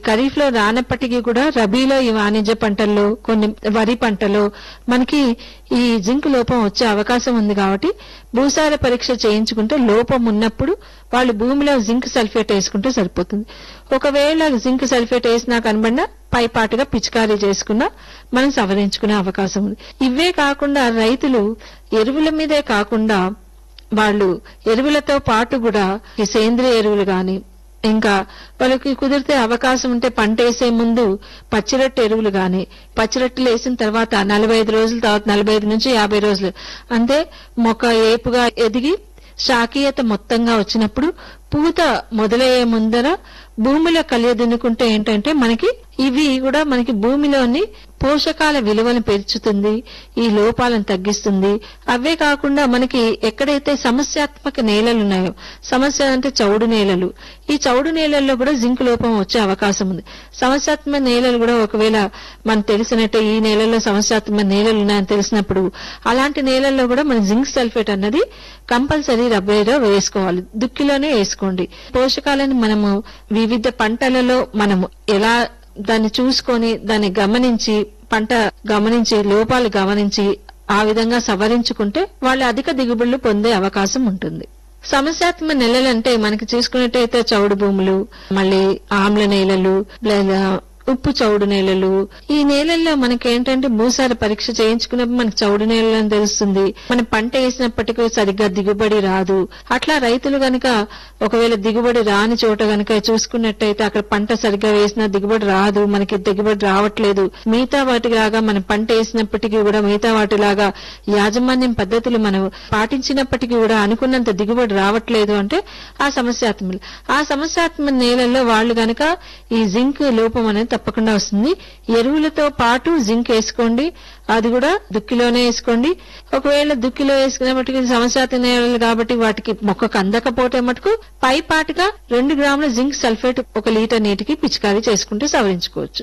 ఖరీఫ్ లో రానప్పటికీ కూడా రబీలో ఈ వాణిజ్య పంటల్లో కొన్ని వరి పంటలో మనకి ఈ జింక్ లోపం వచ్చే అవకాశం ఉంది కాబట్టి భూసార పరీక్ష చేయించుకుంటే లోపం ఉన్నప్పుడు వాళ్ళు భూమిలో జింక్ సల్ఫేట్ వేసుకుంటే సరిపోతుంది ఒకవేళ జింక్ సల్ఫేట్ వేసినా కనబడినా పైపాటుగా పిచికారీ చేసుకున్నా మనం సవరించుకునే అవకాశం ఉంది ఇవే కాకుండా రైతులు ఎరువుల మీదే కాకుండా వాళ్ళు ఎరువులతో పాటు కూడా ఈ సేంద్రియ ఎరువులు గాని ఇంకా వాళ్ళకి కుదిరితే అవకాశం ఉంటే పంట వేసే ముందు పచ్చిరొట్టు ఎరువులు గాని పచ్చిరొట్టులు వేసిన తర్వాత నలభై ఐదు రోజుల తర్వాత నలభై ఐదు నుంచి యాభై రోజులు అంటే మొక్క ఏపుగా ఎదిగి శాకీయత మొత్తంగా వచ్చినప్పుడు పూత మొదలయ్యే ముందర భూమిలో కలియదున్నుకుంటే ఏంటంటే మనకి ఇవి కూడా మనకి భూమిలోని పోషకాల విలువను పెంచుతుంది ఈ లోపాలను తగ్గిస్తుంది అవే కాకుండా మనకి ఎక్కడైతే సమస్యాత్మక నేలలు ఉన్నాయో సమస్య అంటే చౌడు నేలలు ఈ చౌడు నేలల్లో కూడా జింక్ లోపం వచ్చే అవకాశం ఉంది సమస్యాత్మక నేలలు కూడా ఒకవేళ మనకు తెలిసినట్టే ఈ నేలల్లో సమస్యాత్మక నేలలు ఉన్నాయని తెలిసినప్పుడు అలాంటి నేలల్లో కూడా మన జింక్ సల్ఫేట్ అన్నది కంపల్సరీ రబ్బేలో వేసుకోవాలి దుక్కిలోనే వేసుకోండి పోషకాలను మనము వివిధ పంటలలో మనము ఎలా దాన్ని చూసుకొని దాన్ని గమనించి పంట గమనించి లోపాలు గమనించి ఆ విధంగా సవరించుకుంటే వాళ్ళు అధిక దిగుబడులు పొందే అవకాశం ఉంటుంది సమస్యాత్మక నెలలంటే మనకి చూసుకున్నట్టయితే చౌడు భూములు మళ్ళీ ఆమ్ల నేలలు లేదా ఉప్పు చౌడు నేలలు ఈ నేలల్లో మనకి ఏంటంటే భూసార పరీక్ష చేయించుకున్నప్పుడు మనకి చౌడు నేలని తెలుస్తుంది మన పంట వేసినప్పటికీ సరిగ్గా దిగుబడి రాదు అట్లా రైతులు గనక ఒకవేళ దిగుబడి రాని చోట గనక చూసుకున్నట్టయితే అక్కడ పంట సరిగ్గా వేసినా దిగుబడి రాదు మనకి దిగుబడి రావట్లేదు మిగతా వాటిలాగా మనం పంట వేసినప్పటికీ కూడా మిగతా వాటిలాగా యాజమాన్యం పద్ధతులు మనం పాటించినప్పటికీ కూడా అనుకున్నంత దిగుబడి రావట్లేదు అంటే ఆ సమస్యాత్మక ఆ సమస్యాత్మక నేలల్లో వాళ్ళు గనక ఈ జింక్ లోపం అనేది తప్పకుండా వస్తుంది ఎరువులతో పాటు జింక్ వేసుకోండి అది కూడా దుక్కిలోనే వేసుకోండి ఒకవేళ దుక్కిలో వేసుకునే మటుకు సమస్యాత్మక నేలలు కాబట్టి వాటికి మొక్కకు అందకపోతే మటుకు పైపాటుగా రెండు గ్రాముల జింక్ సల్ఫేట్ ఒక లీటర్ నీటికి పిచికారీ చేసుకుంటూ సవరించుకోవచ్చు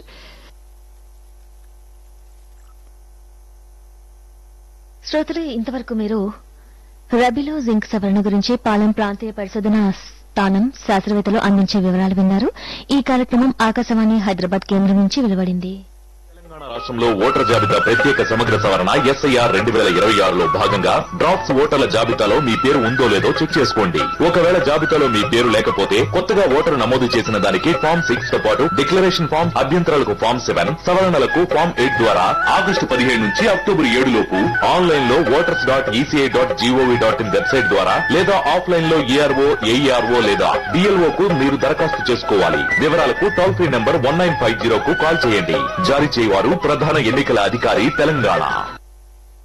శ్రోతలు ఇంతవరకు మీరు రబీలో జింక్ సవరణ గురించి పాలెం ప్రాంతీయ పరిశోధన స్థానం శాస్త్రవేత్తలు అందించే వివరాలు విన్నారు ఈ కార్యక్రమం ఆకాశవాణి హైదరాబాద్ కేంద్రం నుంచి వెలువడింది తెలంగాణ రాష్ట్రంలో ఓటర్ జాబితా ప్రత్యేక సమగ్ర సవరణ ఎస్ఐఆర్ రెండు వేల ఇరవై ఆరులో భాగంగా డ్రాఫ్ట్స్ ఓటర్ల జాబితాలో మీ పేరు ఉందో లేదో చెక్ చేసుకోండి ఒకవేళ జాబితాలో మీ పేరు లేకపోతే కొత్తగా ఓటరు నమోదు చేసిన దానికి ఫామ్ సిక్స్ తో పాటు డిక్లరేషన్ ఫామ్ అభ్యంతరాలకు ఫామ్ సెవెన్ సవరణలకు ఫామ్ ఎయిట్ ద్వారా ఆగస్టు పదిహేడు నుంచి అక్టోబర్ ఏడు లోపు ఆన్లైన్ లో voters dot ECI dot GOV dot in website ద్వారా లేదా ఆఫ్లైన్ లో ఏఆర్ఓ ఏఈఆర్ఓ లేదా డిఎల్ఓ కు మీరు దరఖాస్తు చేసుకోవాలి వివరాలకు toll free number one nine five zero కు కాల్ చేయండి జారీ చేయవారు ప్రధాన ఎన్నికల అధికారి తెలంగాణ